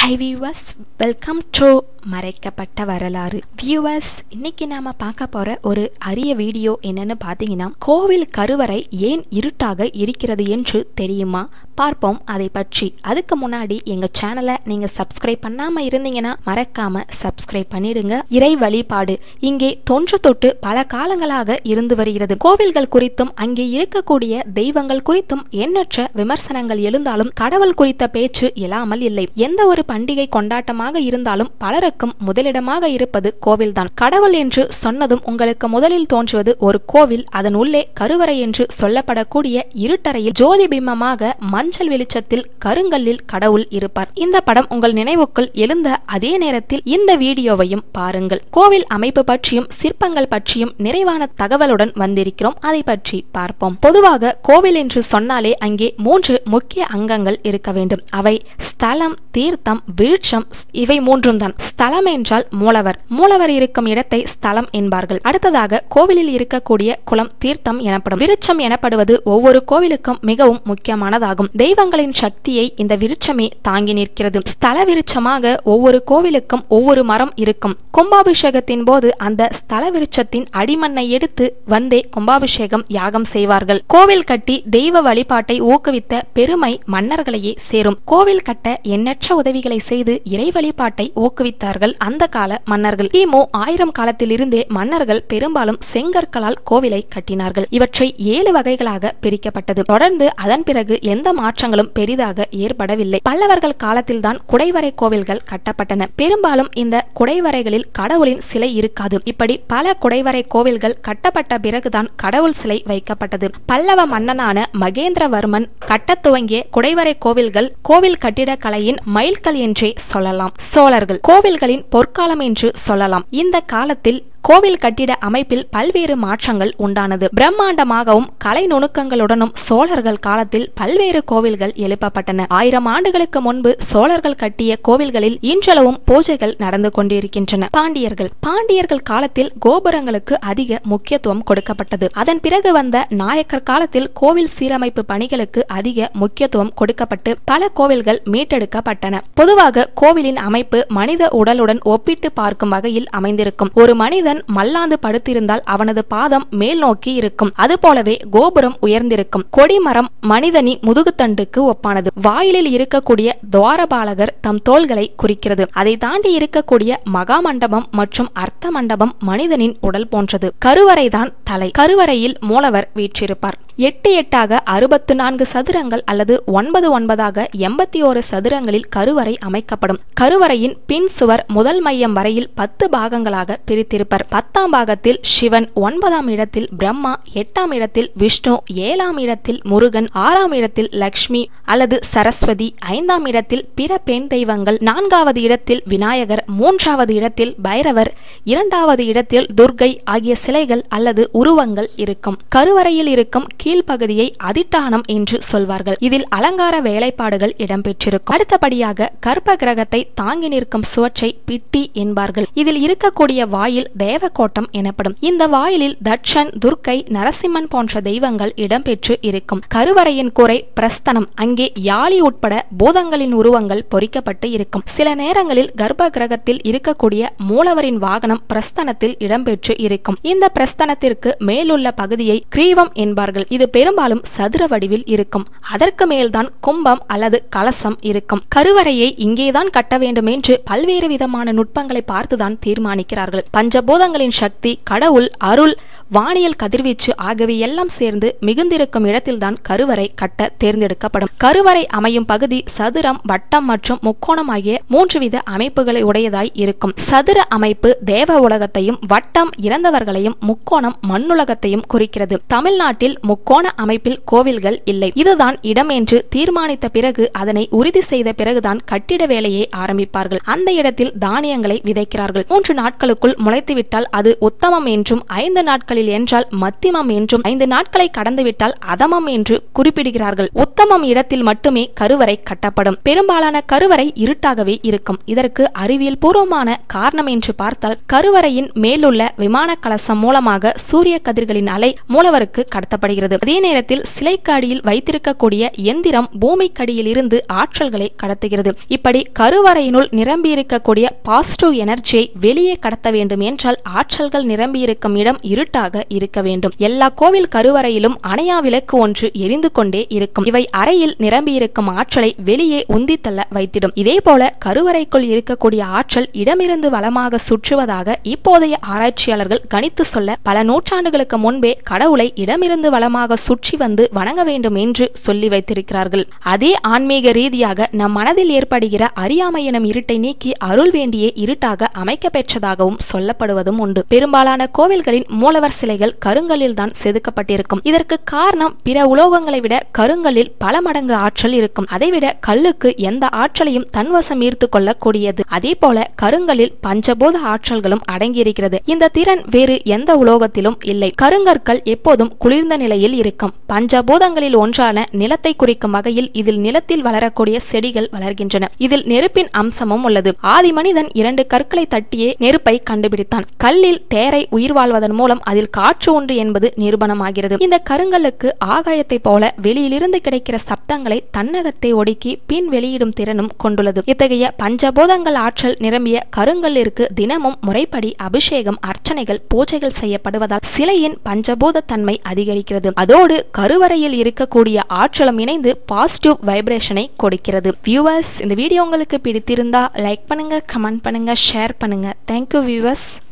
high viewers welcome to மறைக்கப்பட்ட வரலாறு viewers இன்னைக்கு நாம பார்க்க போற ஒரு அரிய வீடியோ என்னன்னு பார்த்தீங்கன்னா கோவில் கருவறை ஏன் இருட்டாக இருக்கிறது என்று தெரியுமா பார்ப்போம் அதை பற்றி அதுக்கு முன்னாடி எங்க சேனலை நீங்க சப்ஸ்கிரைப் பண்ணாம இருந்தீங்கன்னா மறக்காம சப்ஸ்கிரைப் பண்ணிடுங்க இறை வழிபாடு இங்கே தொன்று தொட்டு பல காலங்களாக இருந்து வருகிறது கோவில்கள் குறித்தும் அங்கே இருக்கக்கூடிய தெய்வங்கள் குறித்தும் எண்ணற்ற விமர்சனங்கள் எழுந்தாலும் கடவுள் குறித்த பேச்சு இல்லாமல் இல்லை எந்த ஒரு பண்டிகை கொண்டாட்டமாக இருந்தாலும் பலருக்கும் முதலிடமாக இருப்பது கோவில்தான் கடவுள் என்று சொன்னதும் உங்களுக்கு முதலில் தோன்றுவது ஒரு கோவில் அதன் உள்ளே கருவறை என்று சொல்லப்படக்கூடிய இருட்டறையில் ஜோதி பிம்பமாக மஞ்சள் வெளிச்சத்தில் கருங்கல்லில் கடவுள் இருப்பார் இந்த படம் உங்கள் நினைவுக்குள் எழுந்த அதே நேரத்தில் இந்த வீடியோவையும் பாருங்கள் கோவில் அமைப்பு பற்றியும் சிற்பங்கள் பற்றியும் நிறைவான தகவலுடன் வந்திருக்கிறோம் அதை பற்றி பார்ப்போம் பொதுவாக கோவில் என்று சொன்னாலே அங்கே மூன்று முக்கிய அங்கங்கள் இருக்க வேண்டும் அவை ஸ்தலம் தீர்த்தம் விருட்சம் இவை மூன்றும் தான் ஸ்தலம் என்றால் மூலவர் மூலவர் இருக்கும் இடத்தை ஸ்தலம் என்பார்கள் அடுத்ததாக கோவிலில் இருக்கக்கூடிய குளம் தீர்த்தம் எனப்படும் விருட்சம் எனப்படுவது ஒவ்வொரு கோவிலுக்கும் மிகவும் முக்கியமானதாகும் தெய்வங்களின் சக்தியை இந்த விருட்சமே தாங்கி நிற்கிறது ஸ்தல விருட்சமாக ஒவ்வொரு கோவிலுக்கும் ஒவ்வொரு மரம் இருக்கும் கும்பாபிஷேகத்தின் போது அந்த ஸ்தல விருட்சத்தின் அடிமண்ணை எடுத்து வந்தே கும்பாபிஷேகம் யாகம் செய்வார்கள் கோவில் கட்டி தெய்வ வழிபாட்டை ஊக்குவித்த பெருமை மன்னர்களையே சேரும் கோவில் கட்ட எண்ணற்ற உதவிகளை செய்து இறை வழிபாட்டை ஊக்குவித்தார்கள் அந்த கால மன்னர்கள் கிமு ஆயிரம் காலத்திலிருந்தே மன்னர்கள் பெரும்பாலும் செங்கற்களால் கோவிலை கட்டினார்கள் இவற்றை ஏழு வகைகளாக பிரிக்கப்பட்டது தொடர்ந்து அதன் பிறகு எந்த மாற்றங்களும் பெரிதாக ஏற்படவில்லை பல்லவர்கள் காலத்தில்தான் குடைவரை கோவில்கள் கட்டப்பட்டன பெரும்பாலும் இந்த குடைவரைகளில் கடவுளின் சிலை இருக்காது இப்படி பல குடைவரை கோவில்கள் கட்டப்பட்ட பிறகுதான் கடவுள் சிலை வைக்கப்பட்டது பல்லவ மன்னனான மகேந்திரவர்மன் கட்டத் துவங்கிய குடைவரை கோவில்கள் கோவில் கட்டிடக்கலையின் மைல்கல் என்றே சொல்லலாம் சோழர்கள் கோவில்களின் பொற்காலம் என்று சொல்லலாம் இந்த காலத்தில் கோவில் கட்டிட அமைப்பில் பல்வேறு மாற்றங்கள் உண்டானது பிரம்மாண்டமாகவும் கலை நுணுக்கங்களுடனும் சோழர்கள் காலத்தில் பல்வேறு கோவில்கள் எழுப்பப்பட்டன ஆயிரம் ஆண்டுகளுக்கு முன்பு சோழர்கள் கட்டிய கோவில்களில் இன்றளவும் பூஜைகள் நடந்து கொண்டிருக்கின்றன பாண்டியர்கள் பாண்டியர்கள் காலத்தில் கோபுரங்களுக்கு அதிக முக்கியத்துவம் கொடுக்கப்பட்டது அதன் பிறகு வந்த நாயக்கர் காலத்தில் கோவில் சீரமைப்பு பணிகளுக்கு அதிக முக்கியத்துவம் கொடுக்கப்பட்டு பல கோவில்கள் மீட்டெடுக்கப்பட்டன பொதுவாக கோவிலின் அமைப்பு மனித உடலுடன் ஒப்பிட்டு பார்க்கும் வகையில் அமைந்திருக்கும் ஒரு மனிதன் மனிதன் மல்லாந்து படுத்திருந்தால் அவனது பாதம் மேல் நோக்கி இருக்கும் அதுபோலவே கோபுரம் உயர்ந்திருக்கும் கொடிமரம் மனிதனி முதுகுத்தண்டுக்கு ஒப்பானது வாயிலில் இருக்கக்கூடிய துவாரபாலகர் தம் தோள்களை குறிக்கிறது அதை தாண்டி இருக்கக்கூடிய மகா மண்டபம் மற்றும் அர்த்த மண்டபம் மனிதனின் உடல் போன்றது கருவறைதான் தலை கருவறையில் மூலவர் வீற்றிருப்பார் எட்டு எட்டாக அறுபத்து நான்கு சதுரங்கள் அல்லது ஒன்பது ஒன்பதாக எண்பத்தி ஓரு சதுரங்களில் கருவறை அமைக்கப்படும் கருவறையின் பின் சுவர் முதல் மையம் வரையில் பத்து பாகங்களாக பிரித்திருப்பர் பத்தாம் பாகத்தில் சிவன் ஒன்பதாம் இடத்தில் பிரம்மா எட்டாம் இடத்தில் விஷ்ணு ஏழாம் இடத்தில் முருகன் ஆறாம் இடத்தில் லக்ஷ்மி அல்லது சரஸ்வதி ஐந்தாம் இடத்தில் பிற பெண் தெய்வங்கள் நான்காவது இடத்தில் விநாயகர் மூன்றாவது இடத்தில் பைரவர் இரண்டாவது இடத்தில் துர்கை ஆகிய சிலைகள் அல்லது உருவங்கள் இருக்கும் கருவறையில் இருக்கும் கீழ்ப்பகுதியை அதிட்டானம் என்று சொல்வார்கள் இதில் அலங்கார வேலைப்பாடுகள் இடம்பெற்றிருக்கும் அடுத்தபடியாக கர்ப்ப கிரகத்தை தாங்கி நிற்கும் சுவற்றை பிட்டி என்பார்கள் இதில் இருக்கக்கூடிய வாயில் தேவக்கோட்டம் எனப்படும் இந்த வாயிலில் தட்சன் துர்க்கை நரசிம்மன் போன்ற தெய்வங்கள் இடம்பெற்று இருக்கும் கருவறையின் கூரை பிரஸ்தனம் அங்கே யாழி உட்பட பூதங்களின் உருவங்கள் பொறிக்கப்பட்டு இருக்கும் சில நேரங்களில் கர்ப்ப கிரகத்தில் இருக்கக்கூடிய மூலவரின் வாகனம் பிரஸ்தனத்தில் இடம்பெற்று இருக்கும் இந்த பிரஸ்தனத்திற்கு மேலுள்ள பகுதியை கிரீவம் என்பார்கள் இது பெரும்பாலும் சதுர வடிவில் இருக்கும் அதற்கு மேல்தான் கும்பம் அல்லது கலசம் இருக்கும் கருவறையை இங்கேதான் கட்ட வேண்டும் என்று பல்வேறு விதமான நுட்பங்களை பார்த்துதான் தீர்மானிக்கிறார்கள் பஞ்சபூதங்களின் சக்தி கடவுள் அருள் வானியல் கதிர்வீச்சு ஆகியவை எல்லாம் சேர்ந்து மிகுந்திருக்கும் இடத்தில்தான் கருவறை கட்ட தேர்ந்தெடுக்கப்படும் கருவறை அமையும் பகுதி சதுரம் வட்டம் மற்றும் முக்கோணம் ஆகிய மூன்று வித அமைப்புகளை உடையதாய் இருக்கும் சதுர அமைப்பு தேவ உலகத்தையும் வட்டம் இறந்தவர்களையும் முக்கோணம் மண்ணுலகத்தையும் குறிக்கிறது தமிழ்நாட்டில் முக்கோண அமைப்பில் கோவில்கள் இல்லை இதுதான் இடம் என்று தீர்மானித்த பிறகு அதனை உறுதி செய்த பிறகுதான் கட்டிட வேலையை ஆரம்பிப்பார்கள் அந்த இடத்தில் தானியங்களை விதைக்கிறார்கள் மூன்று நாட்களுக்குள் முளைத்துவிட்டால் அது உத்தமம் என்றும் ஐந்து நாட்களில் என்றால் மத்திமம் என்றும் ஐந்து நாட்களை கடந்துவிட்டால் அதமம் என்று குறிப்பிடுகிறார்கள் உத்தமம் இடத்தில் மட்டுமே கருவறை கட்டப்படும் பெரும்பாலான கருவறை இருட்டாகவே இருக்கும் இதற்கு அறிவியல் பூர்வமான காரணம் என்று பார்த்தால் கருவறையின் மேலுள்ள விமான கலசம் மூலமாக சூரிய கதிர்களின் அலை மூலவருக்கு கடத்தப்படுகிறது இருக்கிறது அதே நேரத்தில் சிலைக்கு அடியில் வைத்திருக்கக்கூடிய எந்திரம் பூமிக்கடியில் இருந்து ஆற்றல்களை கடத்துகிறது இப்படி கருவறையினுள் நிரம்பியிருக்கக்கூடிய பாசிட்டிவ் எனர்ஜியை வெளியே கடத்த வேண்டும் என்றால் ஆற்றல்கள் நிரம்பியிருக்கும் இடம் இருட்டாக இருக்க வேண்டும் எல்லா கோவில் கருவறையிலும் அணையா விளக்கு ஒன்று எரிந்து கொண்டே இருக்கும் இவை அறையில் நிரம்பியிருக்கும் ஆற்றலை வெளியே உந்தித்தள்ள வைத்திடும் இதே போல கருவறைக்குள் இருக்கக்கூடிய ஆற்றல் இடமிருந்து வளமாக சுற்றுவதாக இப்போதைய ஆராய்ச்சியாளர்கள் கணித்து சொல்ல பல நூற்றாண்டுகளுக்கு முன்பே கடவுளை இடமிருந்து வளமாக சுற்றி வந்து வணங்க வேண்டும் என்று சொல்லி வைத்திருக்கிறார்கள் அதே ஆன்மீக ரீதியாக நம் மனதில் ஏற்படுகிற அறியாமை எனும் இருட்டை நீக்கி அருள் வேண்டிய இருட்டாக அமைக்க பெற்றதாகவும் சொல்லப்படுவதும் உண்டு பெரும்பாலான கோவில்களின் மூலவர் சிலைகள் கருங்கல்லில் தான் செதுக்கப்பட்டிருக்கும் இதற்கு காரணம் பிற உலோகங்களை விட கருங்கல்லில் பல மடங்கு ஆற்றல் இருக்கும் அதைவிட கல்லுக்கு எந்த ஆற்றலையும் தன்வசம் ஈர்த்து கொள்ளக்கூடியது அதே போல கருங்கல்லில் பஞ்சபூத ஆற்றல்களும் அடங்கியிருக்கிறது இந்த திறன் வேறு எந்த உலோகத்திலும் இல்லை கருங்கற்கள் எப்போதும் குளிர்ந்த நிலையில் இருக்கும் பஞ்சபூதங்களில் ஒன்றான நிலத்தை குறிக்கும் வகையில் இதில் நிலத்தில் வளரக்கூடிய செடிகள் வளர்கின்றன இதில் நெருப்பின் அம்சமும் உள்ளது ஆதி மனிதன் இரண்டு கற்களை தட்டியே நெருப்பை கண்டுபிடித்தான் கல்லில் தேரை உயிர் வாழ்வதன் மூலம் அதில் காற்று உண்டு என்பது நிரூபணமாகிறது இந்த கருங்கல்லுக்கு ஆகாயத்தை போல வெளியிலிருந்து கிடைக்கிற சப்தங்களை தன்னகத்தை ஒடுக்கி பின் வெளியிடும் திறனும் கொண்டுள்ளது இத்தகைய பஞ்சபூதங்கள் ஆற்றல் நிரம்பிய கருங்கல்லிற்கு தினமும் முறைப்படி அபிஷேகம் அர்ச்சனைகள் பூஜைகள் செய்யப்படுவதால் சிலையின் பஞ்சபூத தன்மை அதிகரிக்கிறது அதோடு கருவறையில் இருக்கக்கூடிய ஆற்றலும் இணைந்து பாசிட்டிவ் வைப்ரேஷனை கொடுக்கிறது வியூவர்ஸ் இந்த வீடியோ உங்களுக்கு பிடித்திருந்தா லைக் பண்ணுங்க கமெண்ட் பண்ணுங்க ஷேர் பண்ணுங்க தேங்க்யூ வியூவர்ஸ்